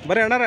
ಬರ್ರಿ ಅಣ್ಣಾರ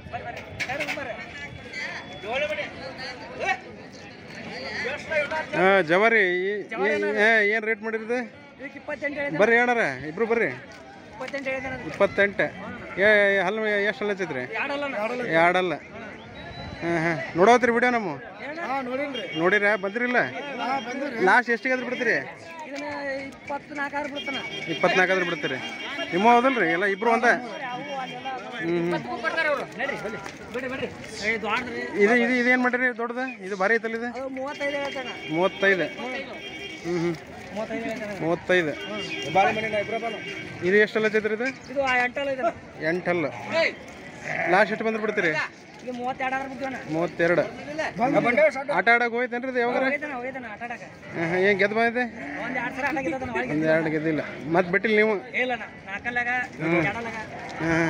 ಹಾಂ ಜವಾರಿ ಏನು ರೇಟ್ ಮಾಡಿರಿದು ಇದಕ್ಕೆ ಇಪ್ಪತ್ತೆಂಟು ಹೇಳಿದೆ ಬರ್ರಿ ಅಣ್ಣಾರ ಇಬ್ರು ಬರ್ರಿ ಇಪ್ಪತ್ತೆಂಟು ಹೇಳಿದೆ ನಾನು ಇಪ್ಪತ್ತೆಂಟು ಏ ಹಲ್ಲು ಎಷ್ಟು ಹಲ್ಲ ಹಚ್ಚೈತ್ರಿ ಎರಡಲ್ಲ ಎರಡಲ್ಲ ಹಾಂ ಹಾಂ ನೋಡೋತ್ರಿ ವಿಡಿಯೋ ನಮ್ಮ ಹಾಂ ನೋಡಿಲ್ರಿ ನೋಡಿರ ಬಂದಿರಿಲ್ಲ ಲಾಸ್ಟ್ ಎಷ್ಟಿಗೆ ಆದ್ರೂ ಬಿಡ್ತೀರಿ ಇದನ್ನ ಇಪ್ಪತ್ನಾಲ್ಕಾರು ಬಿಡ್ತಾನ ಇಪ್ಪತ್ನಾಲ್ಕು ಆದ್ರೂ ಬಿಡ್ತೀರಿ ನಿಮ್ಮ ಹೌದಲ್ರಿ ಎಲ್ಲ ಇಬ್ರು ಒಂದ ಕೊಡ್ತಾರೆ ಅವರು ನಡ್ರಿ ಬನ್ನಿ ಬಿಡ್ರಿ ಬಿಡ್ರಿ ಏ ದೊಡ್ಡದ್ರಿ ಇದು ಇದು ಇದೇನು ಮಾಡಿರಿ ದೊಡ್ಡದು ಇದು ಭಾರಿ ಐತಲ್ಲ ಇದು ಅದು ಮೂವತ್ತೈದು ಹೇಳ್ತಾನ ಮೂವತ್ತೈದು ಹ್ಞೂ ಹ್ಞೂ ಮೂವತ್ತೈದು ಹೇಳ್ತಾನ ಮೂವತ್ತೈದು ಇದು ಎಷ್ಟೆಲ್ಲ ಹಚ್ಚೈತ್ರಿ ಇದು ಇದು ಆ ಎಂಟಲ್ಲ ಇದೆ ಎಂಟಲ್ಲ ಲಾಸ್ಟ್ ಎಷ್ಟು ಬಂದ್ರೆ ಬಿಡ್ತೀರಿ ಇದು ಮೂವತ್ತೆರಡು ಆದ್ರೆ ಬಿಡ್ತೀವನ ಮೂವತ್ತೆರಡು ಆಟ ಆಡಕ್ಕೆ ಹೋಯ್ತೇನ್ರಿ ಇದು ಯಾವಾಗ ಹೋಯ್ತಾನ ಹೋಯ್ತಾನ ಆಟ ಆಡಕ ಏನು ಗೆದ್ದು ಬಂದಿದೆ ಒಂದ್ ಎರಡು ಸಲ ಆಟ ಗೆದ್ದನ ಒಳಗೆ ಒಂದು ಎರಡು ಗೆದ್ದಿಲ್ಲ ಮತ್ತೆ ಬಿಟ್ಟಿಲ್ಲ ನೀವು ಇಲ್ಲ ನಾ ನಾಲ್ಕಲ್ಲಾಗ ಎರಡಲ್ಲಾಗ ಹಾಂ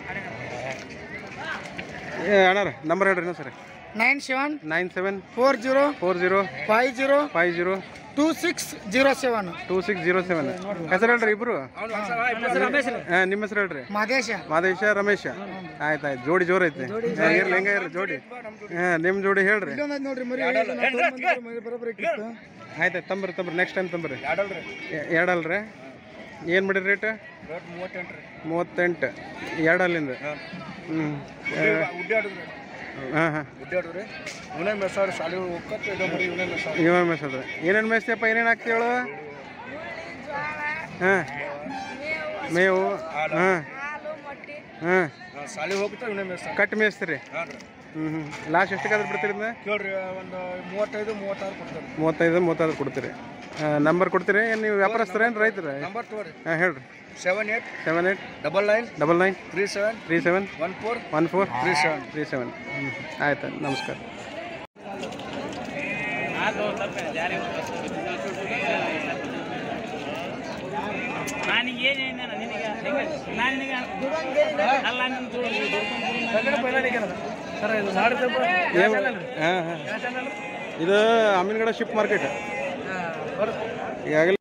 ಏ ಅಣ್ಣಾರ ನಂಬರ್ ಹೇಳ್ರಿ ಇನ್ನೊಂದು ಸರಿ nine seven nine seven four zero four zero five zero five zero two six zero seven two six zero seven ಹೆಸರು ಹೇಳ್ರಿ ಇಬ್ರು ರಮೇಶ್ ಹಾಂ ನಿಮ್ಮ ಹೆಸರು ಹೇಳ್ರಿ ಮಾದೇಶ ಮಾದೇಶ ರಮೇಶ ಆಯ್ತು ಆಯ್ತು ಜೋಡಿ ಜೋರ್ ಐತಿ ಹಾ, ಇರ್ಲಿ ಹೆಂಗ ಇರ್ಲಿ ಜೋಡಿ ಹಾಂ ನಿಮ್ಮ ಜೋಡಿ ಹೇಳ್ರಿ ನೋಡ್ರಿ ಮರಿ ಬರೋಬ್ಬರಿ ಆಯ್ತು ಆಯ್ತು ತಂಬ್ರಿ ತಂಬ್ರಿ ನೆಕ್ಸ್ಟ್ ಟೈಮ್ ತಂಬ್ರಿ ಎ- ಎರಡಲ್ರಿ ಏನು ಮಾಡಿರಿ ರೇಟ್ ಮೂವತ್ತೆಂಟು ಎರಡಲ್ಲಿಂದ ಹ್ಞೂ ಹಾಂ ಹಾಂ ಇವ ಮೆಸದ್ರ ಏನೇನು ಮೇಯ್ಸ್ತಿಯಪ್ಪ ಏನೇನು ಹಾಕ್ತಿ ಹೇಳು ಹಾಂ ಮೇವು ಹಾಂ ಹಾಂ ಸಾಲಿ ಹೋಗ್ತಾ ಇವನೇ ಮೇಸ್ ಕಟ್ ಮೇಯ್ಸ್ತೀರಿ ಹ್ಞೂ ಹ್ಞೂ ಲಾಸ್ಟ್ ಎಷ್ಟಕ್ಕಾದ್ರೂ ಬಿಡ್ತೀರಿ ಇದನ್ನ ಕೇಳ್ರಿ ಒಂದು ಮೂವತ್ತೈದು ಮೂವತ್ತಾರು ಕೊಡ್ತಾರೆ ಮೂವತ್ತೈದು ಮೂವತ್ತಾದ್ರು ಕೊಡ್ತೀರಿ ನಂಬರ್ ಕೊಡ್ತೀರಿ ಏನು ನೀವು ವ್ಯಾಪಾರಸ್ಥರ ಏನು ರೈತರ ನಂಬರ್ ತಗೋರಿ ಹಾಂ ಹೇಳ್ರಿ seven eight seven eight double nine double nine three seven three seven one four one four three seven three seven ಹ್ಞೂ ಆಯ್ತು ನಮಸ್ಕಾರ ನಾನೀಗ ಏನೇನ ನಿನಗೆ ನಾನು ನಿನಗೆ ಅಲ್ಲ ಸರ್ ಇದು ಮಾಡಿದ್ದಪ್ಪ ಹಾಂ ಹಾಂ ಇದು ಅಮೀನ್ಗಡ ಶಿಪ್ ಮಾರ್ಕೆಟ್ ಈಗಾಗಲೇ